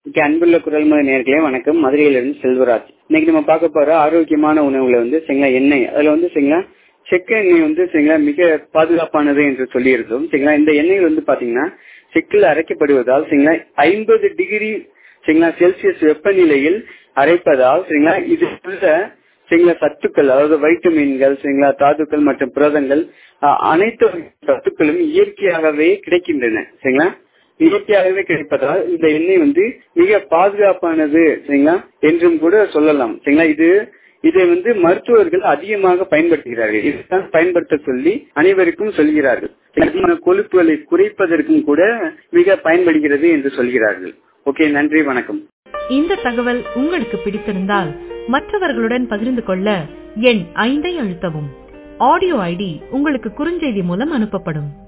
okay அன்புள்ள குரல்மொழி நேர்களே வணக்கம் மதுரையிலிருந்து செல்வராஜ் இன்னைக்கு நம்ம பார்க்க போற ஆரோக்கியமான உணவுல வந்து சரிங்களா எண்ணெய் அதுல வந்து சரிங்களா செக்கு எண்ணெய் வந்து சரிங்களா மிக பாதுகாப்பானது என்று சொல்லியிருந்தோம் சரிங்களா இந்த எண்ணெய் வந்து பாத்தீங்கன்னா செக்கில் அரைக்கப்படுவதால் சரிங்களா ஐம்பது டிகிரி சரிங்களா செல்சியஸ் வெப்பநிலையில் அரைப்பதால் சரிங்களா இது உள்ள சரிங்களா சத்துக்கள் அதாவது வைட்டமின்கள் சரிங்களா தாதுக்கள் மற்றும் புரதங்கள் அஹ், அனைத்து வகை சத்துக்களும் இயற்கையாகவே கிடைக்கின்றன சரிங்களா இயற்கையாகவே கிடைப்பதால் இந்த எண்ணெய் வந்து மிக பாதுகாப்பானது சரிங்களா என்றும் கூட சொல்லலாம் சரிங்களா இது இதை வந்து மருத்துவர்கள் அதிகமாக பயன்படுத்துகிறார்கள் இதுதான் பயன்படுத்த சொல்லி அனைவருக்கும் சொல்கிறார்கள் அதிகமான கொழுப்புகளை குறைப்பதற்கும் கூட மிக பயன்படுகிறது என்று சொல்கிறார்கள் ஓகே நன்றி வணக்கம் இந்த தகவல் உங்களுக்கு பிடித்திருந்தால் மற்றவர்களுடன் பகிர்ந்து கொள்ள எண் ஐந்தை அழுத்தவும் ஆடியோ ஐடி உங்களுக்கு குறுஞ்செய்தி மூலம் அனுப்பப்படும்